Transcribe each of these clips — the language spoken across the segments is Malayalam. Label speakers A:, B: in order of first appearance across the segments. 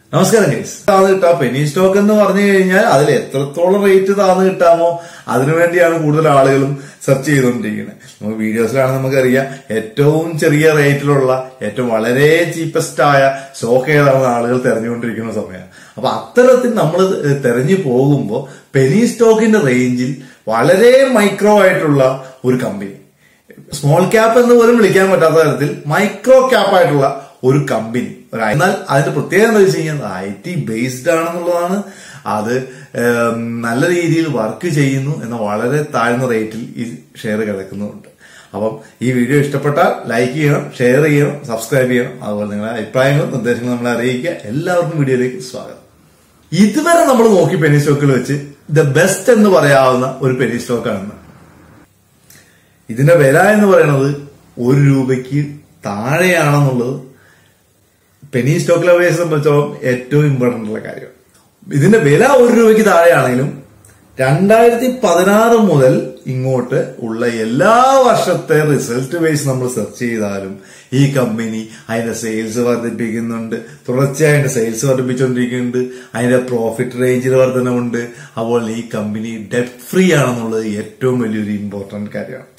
A: നമസ്കാരം ഗൈസ് താന്ന് കിട്ടാം പെനി സ്റ്റോക്ക് എന്ന് പറഞ്ഞു കഴിഞ്ഞാൽ അതിൽ എത്രത്തോളം റേറ്റ് താന്ന് കിട്ടാമോ അതിനുവേണ്ടിയാണ് കൂടുതൽ ആളുകളും സെർച്ച് ചെയ്തുകൊണ്ടിരിക്കുന്നത് നമുക്ക് വീഡിയോസിലാണ് നമുക്കറിയാം ഏറ്റവും ചെറിയ റേറ്റിലുള്ള ഏറ്റവും വളരെ ചീപ്പസ്റ്റ് ആയ സ്റ്റോക്ക് ഏതാണെന്ന് ആളുകൾ തെരഞ്ഞുകൊണ്ടിരിക്കുന്ന സമയമാണ് അപ്പൊ അത്തരത്തിൽ നമ്മൾ തെരഞ്ഞു പോകുമ്പോൾ പെനി സ്റ്റോക്കിന്റെ റേഞ്ചിൽ വളരെ മൈക്രോ ആയിട്ടുള്ള ഒരു കമ്പനി സ്മോൾ ക്യാപ്പ് എന്ന് പോലും വിളിക്കാൻ പറ്റാത്ത തരത്തിൽ മൈക്രോ ക്യാപ്പ് ആയിട്ടുള്ള ഒരു കമ്പനി ഒരു എന്നാൽ അതിന്റെ പ്രത്യേകത എന്താ വെച്ച് കഴിഞ്ഞാൽ ഐ ടി ബേസ്ഡ് ആണെന്നുള്ളതാണ് അത് ഏം, നല്ല രീതിയിൽ വർക്ക് ചെയ്യുന്നു എന്ന വളരെ താഴ്ന്ന റേറ്റിൽ ഈ ഷെയർ കിടക്കുന്നുണ്ട് അപ്പം ഈ വീഡിയോ ഇഷ്ടപ്പെട്ടാൽ ലൈക്ക് ചെയ്യണം ഷെയർ ചെയ്യണം സബ്സ്ക്രൈബ് ചെയ്യണം അതുപോലെ നിങ്ങളുടെ അഭിപ്രായങ്ങളും നിർദ്ദേശങ്ങളും നമ്മളെ അറിയിക്കുക എല്ലാവർക്കും വീഡിയോയിലേക്ക് സ്വാഗതം ഇതുവരെ നമ്മൾ നോക്കി പെനി സ്റ്റോക്കിൽ വെച്ച് ദ ബെസ്റ്റ് എന്ന് പറയാവുന്ന ഒരു പെനി സ്റ്റോക്കാണ് ഇതിന്റെ വില എന്ന് പറയുന്നത് ഒരു രൂപയ്ക്ക് താഴെയാണെന്നുള്ളത് പെനി സ്റ്റോക്ക് ലവേഴ്സിനെ സംബന്ധിച്ചോളം ഏറ്റവും ഇമ്പോർട്ടന്റ് ഉള്ള കാര്യം ഇതിന്റെ വില ഒരു രൂപയ്ക്ക് താഴെയാണെങ്കിലും രണ്ടായിരത്തി പതിനാറ് മുതൽ ഇങ്ങോട്ട് ഉള്ള എല്ലാ വർഷത്തെ റിസൾട്ട് ബേസ് നമ്മൾ സെർച്ച് ചെയ്താലും ഈ കമ്പനി അതിന്റെ സെയിൽസ് വർദ്ധിപ്പിക്കുന്നുണ്ട് തുടർച്ചയായി അതിന്റെ സെയിൽസ് വർദ്ധിപ്പിച്ചുകൊണ്ടിരിക്കുന്നുണ്ട് അതിന്റെ പ്രോഫിറ്റ് റേഞ്ചിൽ വർധനമുണ്ട് അതുപോലെ ഈ കമ്പനി ഡെറ്റ് ഫ്രീ ആണെന്നുള്ളത് ഏറ്റവും വലിയൊരു ഇമ്പോർട്ടന്റ് കാര്യമാണ്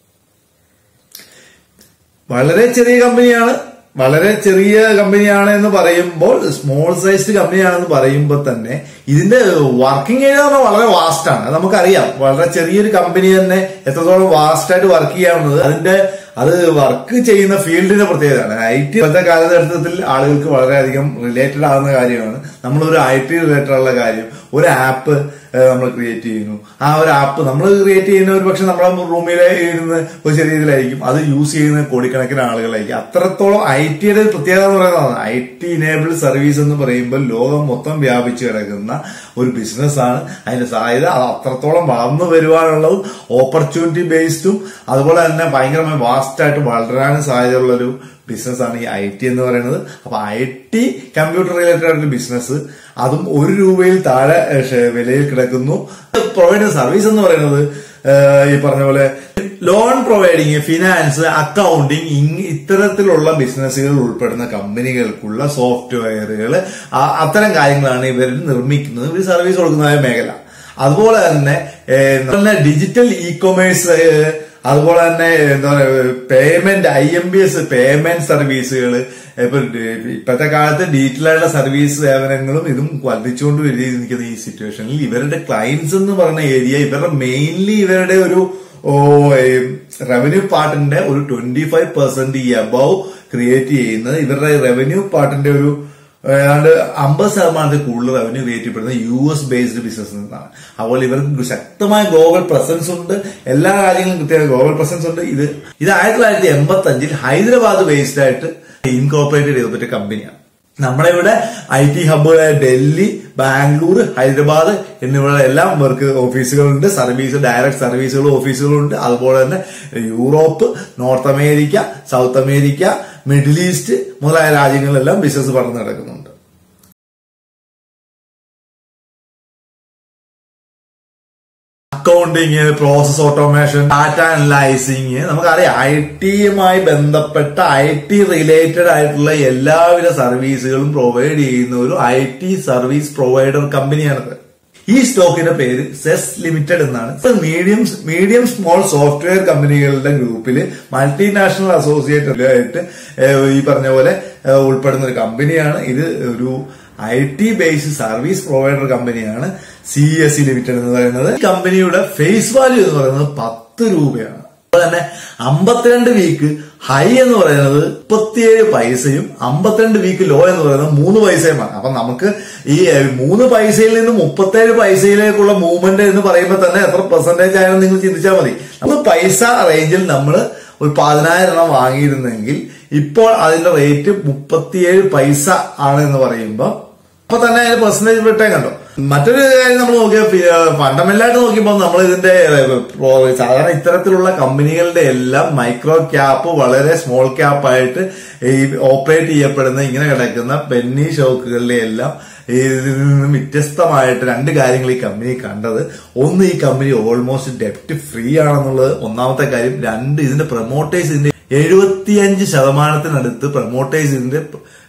A: വളരെ ചെറിയ കമ്പനിയാണ് വളരെ ചെറിയ കമ്പനിയാണ് എന്ന് പറയുമ്പോൾ സ്മോൾ സൈസ്ഡ് കമ്പനിയാണെന്ന് പറയുമ്പോൾ തന്നെ ഇതിന്റെ വർക്കിംഗ് ഏരിയ എന്ന് പറഞ്ഞാൽ വളരെ വാസ്റ്റ് ആണ് അത് നമുക്കറിയാം വളരെ ചെറിയൊരു കമ്പനി തന്നെ എത്രത്തോളം വാസ്റ്റ് ആയിട്ട് വർക്ക് ചെയ്യാവുന്നത് അതിന്റെ അത് വർക്ക് ചെയ്യുന്ന ഫീൽഡിന്റെ പ്രത്യേകതയാണ് ഐ ടി ഇപ്പോഴത്തെ കാലഘട്ടത്തിൽ ആളുകൾക്ക് വളരെയധികം റിലേറ്റഡ് ആവുന്ന കാര്യമാണ് നമ്മളൊരു ഐ ടി റിലേറ്റഡ് ഉള്ള കാര്യം ഒരു ആപ്പ് നമ്മൾ ക്രിയേറ്റ് ചെയ്യുന്നു ആ ഒരു ആപ്പ് നമ്മൾ ക്രിയേറ്റ് ചെയ്യുന്ന ഒരു പക്ഷെ നമ്മുടെ റൂമിലെ ഇരുന്ന് ഒരു ചെറിയ രീതിയിലായിരിക്കും അത് യൂസ് ചെയ്യുന്ന കോടിക്കണക്കിന് ആളുകളായിരിക്കും അത്രത്തോളം ഐ ടിയുടെ പ്രത്യേകത എന്ന് പറയുന്നതാണ് ഐ ടി ഇനേബിൾ സർവീസ് എന്ന് പറയുമ്പോൾ ലോകം മൊത്തം വ്യാപിച്ചു കിടക്കുന്ന ഒരു ബിസിനസ്സാണ് അതിന്റെ സാധ്യത അത് അത്രത്തോളം വളർന്നു വരുവാനുള്ളതും ഓപ്പർച്യൂണിറ്റി ബേസ്ഡും അതുപോലെ തന്നെ ഭയങ്കരമായി വാസ്റ്റ് ആയിട്ട് വളരാനും സാധ്യതയുള്ള ഒരു ബിസിനസ്സാണ് ഈ ഐ ടി എന്ന് പറയുന്നത് അപ്പൊ ഐ ടി കമ്പ്യൂട്ടർ റിലേറ്റഡ് ആയിട്ടുള്ള ബിസിനസ് അതും ഒരു രൂപയിൽ താഴെ ഏഹ്, ഷെ- വിലയിൽ കിടക്കുന്നു പ്രൊവൈഡ് സർവീസ് എന്ന് പറയുന്നത് ഏഹ്, ഈ പറഞ്ഞ പോലെ ലോൺ പ്രൊവൈഡിങ് ഫിനാൻസ് അക്കൗണ്ടിങ് ഇത്തരത്തിലുള്ള ബിസിനസ്സുകൾ ഉൾപ്പെടുന്ന കമ്പനികൾക്കുള്ള സോഫ്റ്റ്വെയറുകൾ അത്തരം കാര്യങ്ങളാണ് ഇവർ നിർമ്മിക്കുന്നത് ഇവർ സർവീസ് കൊടുക്കുന്ന മേഖല അതുപോലെ തന്നെ ഏഹ്, നല്ല ഡിജിറ്റൽ ഇ കൊമേഴ്സ് അതുപോലെ തന്നെ എന്താ പറയുക payment I M B S payment സർവീസുകൾ ഇപ്പൊ ഇപ്പോഴത്തെ കാലത്ത് ഡീറ്റെയിൽ ആയിട്ടുള്ള സർവീസ് സേവനങ്ങളും ഇതും വർദ്ധിച്ചുകൊണ്ട് വരികയിരിക്കുന്ന ഈ സിറ്റുവേഷനിൽ ഇവരുടെ ക്ലയൻസ് എന്ന് പറയുന്ന ഏരിയ ഇവരുടെ മെയിൻലി ഇവരുടെ ഒരു റവന്യൂ പാർട്ടിന്റെ ഒരു ട്വന്റി ഫൈവ് പെർസെന്റ് ഈ അബവ് ക്രിയേറ്റ് ചെയ്യുന്നത് ഇവരുടെ റവന്യൂ പാർട്ടിന്റെ ഒരു ഏതാണ്ട് അമ്പത് ശതമാനത്തിൽ കൂടുതൽ റവന്യൂ ക്രിയേറ്റ് ചെയ്യപ്പെടുന്നത് യു എസ് ബേസ്ഡ് ബിസിനസ് നിന്നാണ് അതുപോലെ ഇവർക്ക് ശക്തമായ ഗ്ലോബൽ പ്രസൻസ് ഉണ്ട് എല്ലാ കാര്യങ്ങളും കൃത്യമായ ഗ്ലോബൽ പ്രസൻസ് ഉണ്ട് ഇത് ഇത് ആയിരത്തി തൊള്ളായിരത്തി എൺപത്തി അഞ്ചിൽ ഹൈദരാബാദ് ബേസ്ഡ് ആയിട്ട് ഇൻകോർപ്പറേറ്റ് ചെയ്ത പറ്റിയ കമ്പനിയാണ് നമ്മുടെ ഇവിടെ ഐ ടി ഹബ്ബുകളായ ഡൽഹി ബാംഗ്ലൂർ ഹൈദരാബാദ് എന്നിവിടെ എല്ലാം ഇവർക്ക് ഓഫീസുകളുണ്ട് സർവീസ് ഡയറക്ട് സർവീസുകളും ഓഫീസുകളുണ്ട് അതുപോലെ തന്നെ Europe North America South America Middle East മുതലായ രാജ്യങ്ങളിലെല്ലാം ബിസിനസ് പറഞ്ഞു നടക്കുന്നുണ്ട് accounting process automation data analysing നമുക്കറിയാം ഐ ടിയുമായി ബന്ധപ്പെട്ട ഐ ടി റിലേറ്റഡ് ആയിട്ടുള്ള എല്ലാവിധ സർവീസുകളും പ്രൊവൈഡ് ചെയ്യുന്ന ഒരു ഐ ടി സർവീസ് പ്രൊവൈഡർ കമ്പനിയാണിത് ഈ സ്റ്റോക്കിന്റെ പേര് സെസ് ലിമിറ്റഡ് എന്നാണ് ഇത് മീഡിയം മീഡിയം സ്മോൾ സോഫ്റ്റ്വെയർ കമ്പനികളുടെ ഗ്രൂപ്പിൽ മൾട്ടിനാഷണൽ അസോസിയേറ്റ് ആയിട്ട് ഏഹ്, ഈ പറഞ്ഞ പോലെ ഏഹ്, ഉൾപ്പെടുന്ന ഒരു കമ്പനിയാണ് ഇത് ഒരു I T based service provider കമ്പനിയാണ് സി എസ് സി ലിമിറ്റഡ് എന്ന് പറയുന്നത് ഈ കമ്പനിയുടെ ഫേസ് വാല്യൂ എന്ന് പറയുന്നത് പത്ത് രൂപയാണ് അതുപോലെ തന്നെ അമ്പത്തിരണ്ട് വീക്ക് ഹൈ എന്ന് പറയുന്നത് മുപ്പത്തിയേഴ് പൈസയും അമ്പത്തിരണ്ട് വീക്ക് ലോ എന്ന് പറയുന്നത് മൂന്ന് പൈസയുമാണ് അപ്പൊ നമുക്ക് ഈ ഏഹ്, മൂന്ന് പൈസയിൽ നിന്ന് മുപ്പത്തേഴ് പൈസയിലേക്കുള്ള മൂവ്മെന്റ് എന്ന് പറയുമ്പോൾ തന്നെ എത്ര പെർസെന്റേജ് ആയാലും നിങ്ങൾ ചിന്തിച്ചാൽ മതി നമ്മൾ പൈസ റേഞ്ചിൽ നമ്മൾ ഒരു പതിനായിരം എണ്ണം വാങ്ങിയിരുന്നെങ്കിൽ ഇപ്പോൾ അതിന്റെ റേറ്റ് മുപ്പത്തിയേഴ് പൈസ ആണ് എന്ന് പറയുമ്പോൾ അപ്പൊ തന്നെ അതിന്റെ പെർസെന്റേജ് വിട്ടേ കണ്ടോ മറ്റൊരു കാര്യം നമ്മൾ നോക്കിയ ഫണ്ടമെന്റലായിട്ട് നോക്കിയപ്പോൾ നമ്മൾ ഇതിന്റെ ഏഹ്, പ്രോ- സാധാരണ ഇത്തരത്തിലുള്ള കമ്പനികളുടെ എല്ലാം മൈക്രോ ക്യാപ്പ് വളരെ സ്മോൾ ക്യാപ്പ് ആയിട്ട് ഈ ഓപ്പറേറ്റ് ചെയ്യപ്പെടുന്ന ഇങ്ങനെ കിടക്കുന്ന പെന്നി ഷോക്കുകളിലെ എല്ലാം ഇതിൽ നിന്നും വ്യത്യസ്തമായിട്ട് രണ്ട് കാര്യങ്ങൾ ഈ കമ്പനി കണ്ടത് ഒന്ന് ഈ കമ്പനി ഓൾമോസ്റ്റ് ഡെപ്റ്റ് ഫ്രീ ആണെന്നുള്ളത് ഒന്നാമത്തെ കാര്യം രണ്ട് ഇതിന്റെ പ്രൊമോട്ടേഴ്സ് ഇതിന്റെ എഴുപത്തിയഞ്ച് ശതമാനത്തിനടുത്ത് പ്രൊമോട്ടേഴ്സ് ഇതിന്റെ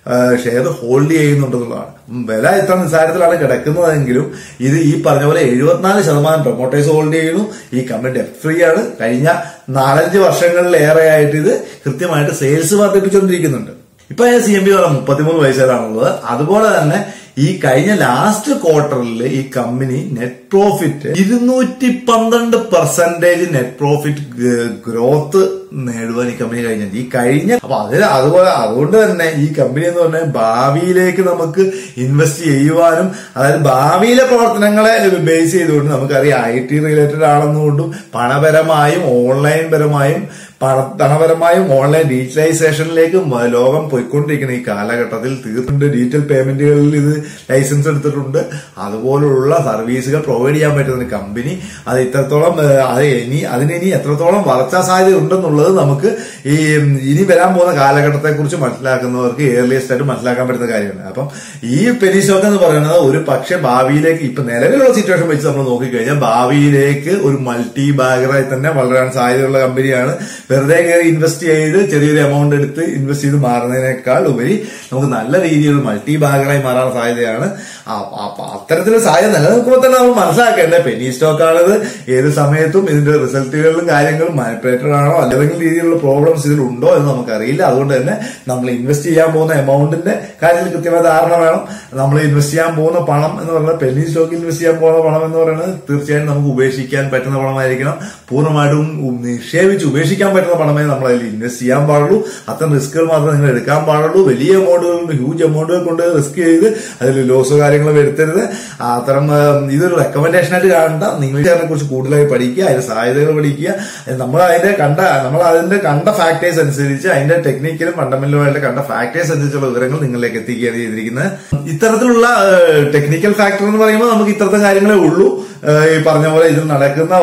A: ഷെയർ ഹോൾഡ് ചെയ്യുന്നുണ്ടെന്നുള്ളതാണ് ഉം, വില ഇത്ര നിസ്സാരത്തിലാണ് കിടക്കുന്നതെങ്കിലും ഇത് ഈ പറഞ്ഞ പോലെ എഴുപത്തിനാല് ശതമാനം പ്രൊമോട്ടേഴ്സ് ഹോൾഡ് ചെയ്യുന്നു ഈ കമ്പനി ഡെപ്റ്റ് ഫ്രീ ആണ് കഴിഞ്ഞ നാലഞ്ച് വർഷങ്ങളിലേറെ ആയിട്ട് ഇത് കൃത്യമായിട്ട് സെയിൽസ് വർദ്ധിപ്പിച്ചുകൊണ്ടിരിക്കുന്നുണ്ട് ഇപ്പൊ സി എം ബി പറഞ്ഞ മുപ്പത്തിമൂന്ന് വയസ്സുകാരാണുള്ളത് അതുപോലെ തന്നെ ഈ കഴിഞ്ഞ ലാസ്റ്റ് ക്വാർട്ടറിൽ ഈ കമ്പനി നെറ്റ് പ്രോഫിറ്റ് ഇരുന്നൂറ്റി പന്ത്രണ്ട് പെർസെന്റേജ് നെറ്റ് പ്രോഫിറ്റ് ഗ്രോത്ത് നേടുവാൻ ഈ കമ്പനി കഴിഞ്ഞത് ഈ കഴിഞ്ഞ അപ്പൊ അതിന് അതുപോലെ അതുകൊണ്ട് തന്നെ ഈ കമ്പനി എന്ന് പറഞ്ഞാൽ ഭാവിയിലേക്ക് നമുക്ക് ഇൻവെസ്റ്റ് ചെയ്യുവാനും അതായത് ഭാവിയിലെ പ്രവർത്തനങ്ങളെ ബേസ് ചെയ്തുകൊണ്ട് നമുക്കറിയാം ഐ ടി റിലേറ്റഡ് ആണെന്നുകൊണ്ടും പണപരമായും ഓൺലൈൻ പരമായും പണ ധനപരമായും ഓൺലൈൻ ഡിജിറ്റലൈസേഷനിലേക്ക് മ- ലോകം പോയിക്കൊണ്ടിരിക്കുന്ന ഈ കാലഘട്ടത്തിൽ തീർത്തുണ്ട് ഡിജിറ്റൽ പേയ്മെന്റുകളിൽ ഇത് ലൈസൻസ് എടുത്തിട്ടുണ്ട് അതുപോലുള്ള സർവീസുകൾ പ്രൊവൈഡ് ചെയ്യാൻ പറ്റുന്ന ഒരു കമ്പനി അത് ഇത്രത്തോളം ഏഹ്, അത് ഇനി അതിന് ഇനി എത്രത്തോളം വളർച്ചാ സാധ്യത ഉണ്ടെന്നുള്ളത് നമുക്ക് ഈ ഉം, ഇനി വരാൻ പോകുന്ന കാലഘട്ടത്തെ കുറിച്ച് മനസ്സിലാക്കുന്നവർക്ക് ഏർലിയസ്റ്റ് ആയിട്ട് മനസ്സിലാക്കാൻ പറ്റുന്ന കാര്യമാണ് അപ്പം ഈ പെനി സ്റ്റോക്ക് എന്ന് പറയുന്നത് ഒരു പക്ഷെ ഭാവിയിലേക്ക് ഇപ്പൊ നിലവിലുള്ള സിറ്റുവേഷൻ വെച്ച് നമ്മൾ നോക്കിക്കഴിഞ്ഞാൽ ഭാവിയിലേക്ക് ഒരു മൾട്ടി ബാഗറായി തന്നെ വളരാൻ സാധ്യതയുള്ള കമ്പനിയാണ് വെറുതെ ഇൻവെസ്റ്റ് ചെയ്ത് ചെറിയൊരു എമൗണ്ട് എടുത്ത് ഇൻവെസ്റ്റ് ചെയ്ത് മാറുന്നതിനേക്കാൾ ഉപരി നമുക്ക് നല്ല രീതിയിൽ മൾട്ടി ബാഗറായി മാറാൻ സാധ്യതയാണ് ആ- അപ്പൊ അത്തരത്തിലൊരു സാധ്യത നിലനിൽക്കുമ്പോൾ തന്നെ നമ്മൾ മനസ്സിലാക്കേണ്ടത് പെനി സ്റ്റോക്ക് ആണത് ഏത് സമയത്തും ഇതിന്റെ റിസൾട്ടുകളിലും കാര്യങ്ങളും മാനിപ്പുലേറ്റഡ് ആണോ അല്ലെങ്കിൽ രീതിയിലുള്ള പ്രോബ്ലംസ് ഇതിലുണ്ടോ എന്ന് നമുക്കറിയില്ല അതുകൊണ്ട് തന്നെ നമ്മൾ ഇൻവെസ്റ്റ് ചെയ്യാൻ പോകുന്ന എമൗണ്ടിന്റെ കാര്യത്തിൽ കൃത്യമായ ധാരണ വേണം നമ്മൾ ഇൻവെസ്റ്റ് ചെയ്യാൻ പോകുന്ന പണം എന്ന് പറയുന്നത് പെന്നി സ്റ്റോക്കിൽ ഇൻവെസ്റ്റ് ചെയ്യാൻ പോകുന്ന പണം എന്ന് പറയുന്നത് തീർച്ചയായും നമുക്ക് ഉപേക്ഷിക്കാൻ പറ്റുന്ന പണമായിരിക്കണം പൂർണ്ണമായിട്ടും ഉ- നിക്ഷേപിച്ച് ഉപേക്ഷിക്കാൻ പറ്റുന്ന പണമേ നമ്മൾ അതിൽ ഇൻവെസ്റ്റ് ചെയ്യാൻ പാടുള്ളൂ അത്തരം റിസ്കുകൾ മാത്രമേ നിങ്ങൾ എടുക്കാൻ പാടുള്ളൂ വലിയ എമൗണ്ടുകൾ ഹ്യൂജ് എമൗണ്ടുകൾ കൊണ്ട് റിസ്ക് ചെയ്ത് അതിൽ ലോസോ കാര്യങ്ങളോ വരുത്തരുത് അത്തരം ആ, ഇതൊരു റെക്കമെൻഡേഷൻ ആയിട്ട് കാണണ്ട നിങ്ങൾ അതിനെ കുറിച്ച് കൂടുതലായി പഠിക്കുക അതിന്റെ സാധ്യതകൾ പഠിക്കുക നമ്മൾ അതിന്റെ കണ്ട നമ്മൾ അതിന്റെ കണ്ട ഫാക്ടേഴ്സ് അനുസരിച്ച് അതിന്റെ ടെക്നിക്കലും ഫണ്ടമെന്റലും ആയിട്ട് കണ്ട ഫാക്ടേഴ്സ് അനുസരിച്ചുള്ള വിവരങ്ങൾ നിങ്ങളിലേക്ക് എത്തിക്കുകയാണ് ചെയ്തിരിക്കുന്നത് ഇത്തരത്തിലുള്ള ടെക്നിക്കൽ ഫാക്ടർ എന്ന് പറയുമ്പോൾ നമുക്ക് ഇത്തരത്തെ കാര്യങ്ങളേ ഉള്ളൂ ഏഹ് ഈ പറഞ്ഞ പോലെ ഇതിൽ നടക്കുന്ന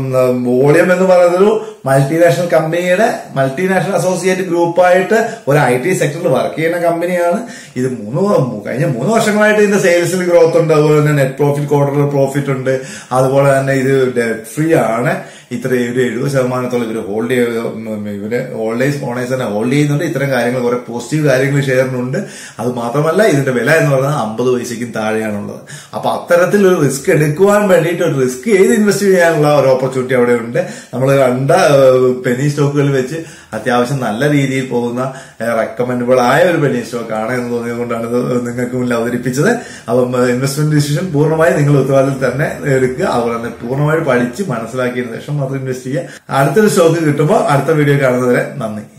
A: വോളിയം എന്ന് പറയുന്നത് ഒരു മൾട്ടിനാഷണൽ കമ്പനിയുടെ മൾട്ടിനാഷണൽ അസോസിയേറ്റ് ഗ്രൂപ്പായിട്ട് ഒരു ഐ ടി സെക്ടറിൽ വർക്ക് ചെയ്യുന്ന കമ്പനിയാണ് ഇത് മൂന്ന് വ- കഴിഞ്ഞ മൂന്ന് വർഷങ്ങളായിട്ട് ഇതിന്റെ സെയിൽസിൽ ഗ്രോത്ത് ഉണ്ട് അതുപോലെ തന്നെ നെറ്റ് പ്രോഫിറ്റ് ക്വാർട്ടർ പ്രോഫിറ്റ് ഉണ്ട് അതുപോലെ തന്നെ ഇത് ഡെറ്റ് ഫ്രീ ആണ് ഇത്ര ഒരു എഴുപത് ശതമാനത്തോളം ഇവർ ഹോൾഡ് ചെയ്ത് ഇവര് ഓൾഡേസ് ഓണേഴ്സ് തന്നെ ഹോൾഡ് ചെയ്യുന്നുണ്ട് ഇത്തരം കാര്യങ്ങൾ കുറെ പോസിറ്റീവ് കാര്യങ്ങൾ ഷെയറിനുണ്ട് അത് മാത്രമല്ല ഇതിന്റെ വില എന്ന് പറയുന്നത് അമ്പത് പൈസയ്ക്കും താഴെയാണുള്ളത് അപ്പൊ അത്തരത്തിൽ ഒരു റിസ്ക് എടുക്കുവാൻ വേണ്ടിയിട്ട് ഒരു റിസ്ക് ചെയ്ത് ഇൻവെസ്റ്റ് ചെയ്യാനുള്ള ഒരു ഓപ്പർച്യൂണിറ്റി അവിടെ ഉണ്ട് നമ്മൾ കണ്ട പെനി സ്റ്റോക്കുകളിൽ വെച്ച് അത്യാവശ്യം നല്ല രീതിയിൽ പോകുന്ന റെക്കമെൻഡബിൾ ആയ ഒരു പെനി സ്റ്റോക്ക് ആണ് എന്ന് തോന്നിയത് കൊണ്ടാണ് ഇത് നിങ്ങൾക്ക് മുന്നിൽ അവതരിപ്പിച്ചത് അപ്പം ഇൻവെസ്റ്റ്മെന്റ് ഡിസിഷൻ പൂർണ്ണമായി നിങ്ങൾ ഉത്തരവാദിത്തം തന്നെ എടുക്കുക അതുപോലെ തന്നെ പൂർണ്ണമായി പഠിച്ച് മനസ്സിലാക്കിയതിനു ശേഷം മാത്രം ഇൻവെസ്റ്റ് ചെയ്യുക അടുത്തൊരു സ്റ്റോക്ക് കിട്ടുമ്പോൾ അടുത്ത വീഡിയോ കാണുന്നവരെ നന്ദി